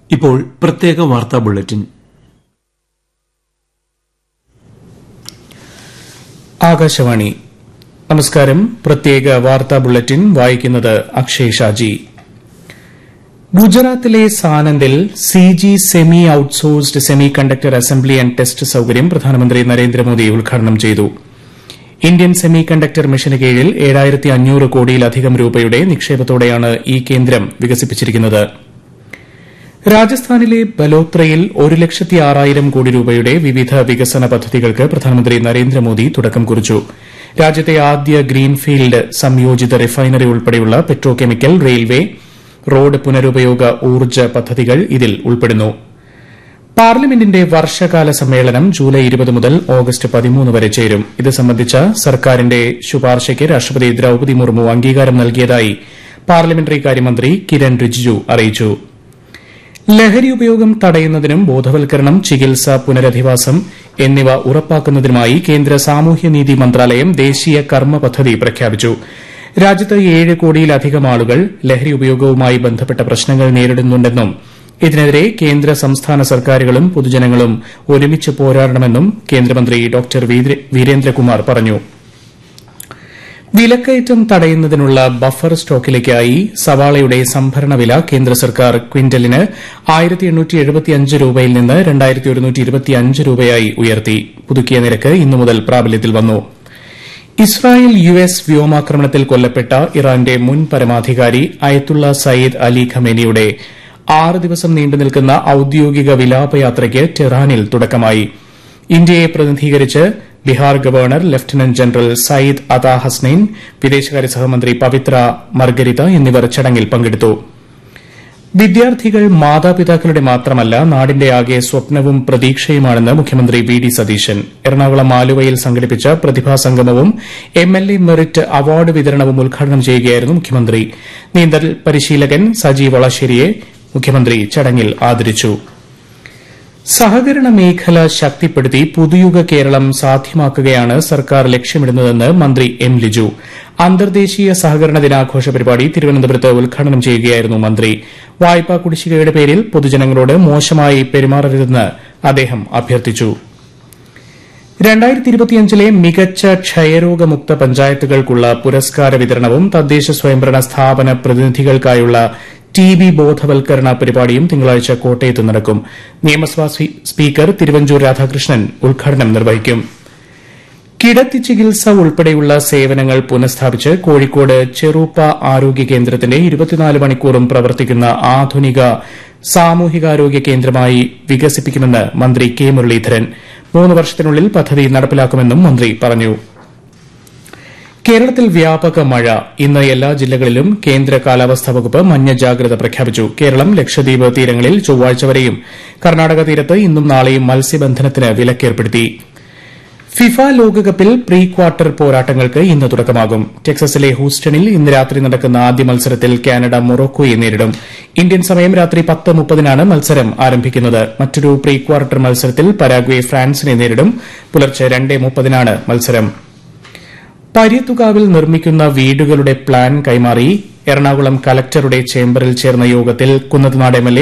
ഇപ്പോൾ പ്രത്യേക വാർത്താ ബുള്ളറ്റിൻ ആകാശവാണി നമസ്കാരം പ്രത്യേക വാർത്താ ബുള്ളറ്റിൻ വായിക്കുന്നത് അക്ഷയ് ഷാജി ഗുജറാത്തിലെ സാനന്ദിൽ C G semi outsourced semiconductor assembly and test സൌകര്യം പ്രധാനമന്ത്രി നരേന്ദ്രമോദി ഉദ്ഘാടനം ചെയ്തു ഇന്ത്യൻ സെമി കണ്ടക്ടർ മിഷന് കീഴിൽ ഏഴായിരത്തി അഞ്ഞൂറ് കോടിയിലധികം രൂപയുടെ നിക്ഷേപത്തോടെയാണ് ഈ കേന്ദ്രം വികസിപ്പിച്ചിരിക്കുന്നത് രാജസ്ഥാനിലെ ബലോത്രയിൽ ഒരു ലക്ഷത്തി ആറായിരം കോടി രൂപയുടെ വിവിധ വികസന പദ്ധതികൾക്ക് പ്രധാനമന്ത്രി നരേന്ദ്രമോദി തുടക്കം കുറിച്ചു രാജ്യത്തെ ആദ്യ ഗ്രീൻഫീൽഡ് സംയോജിത റിഫൈനറി ഉൾപ്പെടെയുള്ള പെട്രോ കെമിക്കൽ റെയിൽവേ റോഡ് പുനരുപയോഗ ഊർജ്ജ പദ്ധതികൾ ഇതിൽ ഉൾപ്പെടുന്നു പാർലമെന്റിന്റെ വർഷകാല സമ്മേളനം ജൂലൈ ഇരുപത് മുതൽ ഓഗസ്റ്റ് പതിമൂന്ന് വരെ ചേരും ഇത് സംബന്ധിച്ച സർക്കാരിന്റെ ശുപാർശയ്ക്ക് രാഷ്ട്രപതി ദ്രൌപതി മുർമു അംഗീകാരം നൽകിയതായി പാർലമെന്ററി കാര്യമന്ത്രി കിരൺ റിജിജു അറിയിച്ചു ലഹരി ഉപയോഗം തടയുന്നതിനും ബോധവൽക്കരണം ചികിത്സ പുനരധിവാസം എന്നിവ ഉറപ്പാക്കുന്നതിനുമായി കേന്ദ്ര സാമൂഹ്യനീതി മന്ത്രാലയം ദേശീയ കർമ്മ പദ്ധതി പ്രഖ്യാപിച്ചു രാജ്യത്ത് ഏഴ് കോടിയിലധികം ആളുകൾ ലഹരി ഉപയോഗവുമായി ബന്ധപ്പെട്ട പ്രശ്നങ്ങൾ നേരിടുന്നുണ്ടെന്നും ഇതിനെതിരെ കേന്ദ്ര സംസ്ഥാന സർക്കാരുകളും പൊതുജനങ്ങളും ഒരുമിച്ച് പോരാടണമെന്നും കേന്ദ്രമന്ത്രി ഡോക്ടർ വീരേന്ദ്രകുമാർ പറഞ്ഞു വിലക്കയറ്റം തടയുന്നതിനുള്ള ബഫർ സ്റ്റോക്കിലേക്കായി സവാളയുടെ സംഭരണ വില കേന്ദ്ര സർക്കാർ ക്വിന്റലിന് രൂപയിൽ നിന്ന് രൂപയായി ഉയർത്തി പുതുക്കിയ നിരക്ക് ഇന്നു മുതൽ പ്രാബല്യത്തിൽ വന്നു ഇസ്രായേൽ യു എസ് വ്യോമാക്രമണത്തിൽ കൊല്ലപ്പെട്ട ഇറാന്റെ മുൻ പരമാധികാരി അയത്തുള്ള സയ്യിദ് അലി ഖമേനിയുടെ ആറ് ദിവസം നീണ്ടുനിൽക്കുന്ന ഔദ്യോഗിക വിലാപയാത്രയ്ക്ക് ടെഹ്റാനിൽ തുടക്കമായി ഇന്ത്യയെ പ്രതിനിധീകരിച്ച് Bihar governor lieutenant general Syed Ata Hasnain വിദേശകാര്യ സഹമന്ത്രി പവിത്ര മർഗരിത എന്നിവർ ചടങ്ങിൽ പങ്കെടുത്തു വിദ്യാർത്ഥികൾ മാതാപിതാക്കളുടെ മാത്രമല്ല നാടിന്റെ ആകെ സ്വപ്നവും പ്രതീക്ഷയുമാണെന്ന് മുഖ്യമന്ത്രി വി ഡി സതീശൻ എറണാകുളം ആലുവയിൽ സംഘടിപ്പിച്ച പ്രതിഭാസംഗമവും M L A merit award വിതരണവും ഉദ്ഘാടനം ചെയ്യുകയായിരുന്നു മുഖ്യമന്ത്രി നീന്തൽ പരിശീലകൻ സജീവ് വളശ്ശേരിയെ മുഖ്യമന്ത്രി ചടങ്ങിൽ ആദരിച്ചു സഹകരണ മേഖല ശക്തിപ്പെടുത്തി പുതുയുഗ കേരളം സാധ്യമാക്കുകയാണ് സർക്കാർ ലക്ഷ്യമിടുന്നതെന്ന് മന്ത്രി എം ലിജു അന്തർദേശീയ സഹകരണ ദിനാഘോഷ പരിപാടി തിരുവനന്തപുരത്ത് ഉദ്ഘാടനം ചെയ്യുകയായിരുന്നു മന്ത്രി വായ്പാ കുടിശ്ശികയുടെ പേരിൽ പൊതുജനങ്ങളോട് മോശമായി പെരുമാറരുതെന്ന് അദ്ദേഹം അഭ്യർത്ഥിച്ചു ലെ മികച്ച ക്ഷയരോഗമുക്ത പഞ്ചായത്തുകൾക്കുള്ള പുരസ്കാര വിതരണവും തദ്ദേശ സ്വയംഭരണ സ്ഥാപന പ്രതിനിധികൾക്കായുള്ള ടി ബി ബോധവൽക്കരണ പരിപാടിയും തിങ്കളാഴ്ച കോട്ടയത്ത് നടക്കും നിയമസഭാ സ്പീക്കർ തിരുവഞ്ചൂർ രാധാകൃഷ്ണൻ ഉദ്ഘാടനം നിർവഹിക്കും കിടത്തി ചികിത്സ ഉൾപ്പെടെയുള്ള സേവനങ്ങൾ പുനഃസ്ഥാപിച്ച് കോഴിക്കോട് ചെറൂപ്പ ആരോഗ്യ കേന്ദ്രത്തിന്റെ ഇരുപത്തിനാല് മണിക്കൂറും പ്രവർത്തിക്കുന്ന ആധുനിക സാമൂഹികാരോഗ്യ കേന്ദ്രമായി വികസിപ്പിക്കുമെന്ന് മന്ത്രി കെ മുരളീധരൻ മൂന്ന് വർഷത്തിനുള്ളിൽ പദ്ധതി നടപ്പിലാക്കുമെന്നും മന്ത്രി പറഞ്ഞു കേരളത്തിൽ വ്യാപക മഴ ഇന്ന് എല്ലാ ജില്ലകളിലും കേന്ദ്ര കാലാവസ്ഥാ വകുപ്പ് മഞ്ഞ ജാഗ്രത പ്രഖ്യാപിച്ചു കേരളം ലക്ഷദ്വീപ് തീരങ്ങളിൽ ചൊവ്വാഴ്ച വരെയും കർണാടക തീരത്ത് ഇന്നും നാളെയും മത്സ്യബന്ധനത്തിന് വിലക്കേർപ്പെടുത്തി ഫിഫ ലോകകപ്പിൽ പ്രീ ക്വാർട്ടർ പോരാട്ടങ്ങൾക്ക് ഇന്ന് തുടക്കമാകും ടെക്സസിലെ ഹൂസ്റ്റണിൽ ഇന്ന് രാത്രി നടക്കുന്ന ആദ്യ മത്സരത്തിൽ കാനഡ മൊറോക്കോയെ നേരിടും ഇന്ത്യൻ സമയം രാത്രി പത്ത് മുപ്പതിനാണ് മത്സരം ആരംഭിക്കുന്നത് മറ്റൊരു പ്രീ ക്വാർട്ടർ മത്സരത്തിൽ പരാഗ്വെ ഫ്രാൻസിനെ നേരിടും പുലർച്ചെ രണ്ട് മുപ്പതിനാണ് മത്സരം പര്യത്തുകാവിൽ നിർമ്മിക്കുന്ന വീടുകളുടെ പ്ലാൻ കൈമാറി എറണാകുളം കലക്ടറുടെ ചേംബറിൽ ചേർന്ന യോഗത്തിൽ കുന്നത്തുനാട് എംഎൽഎ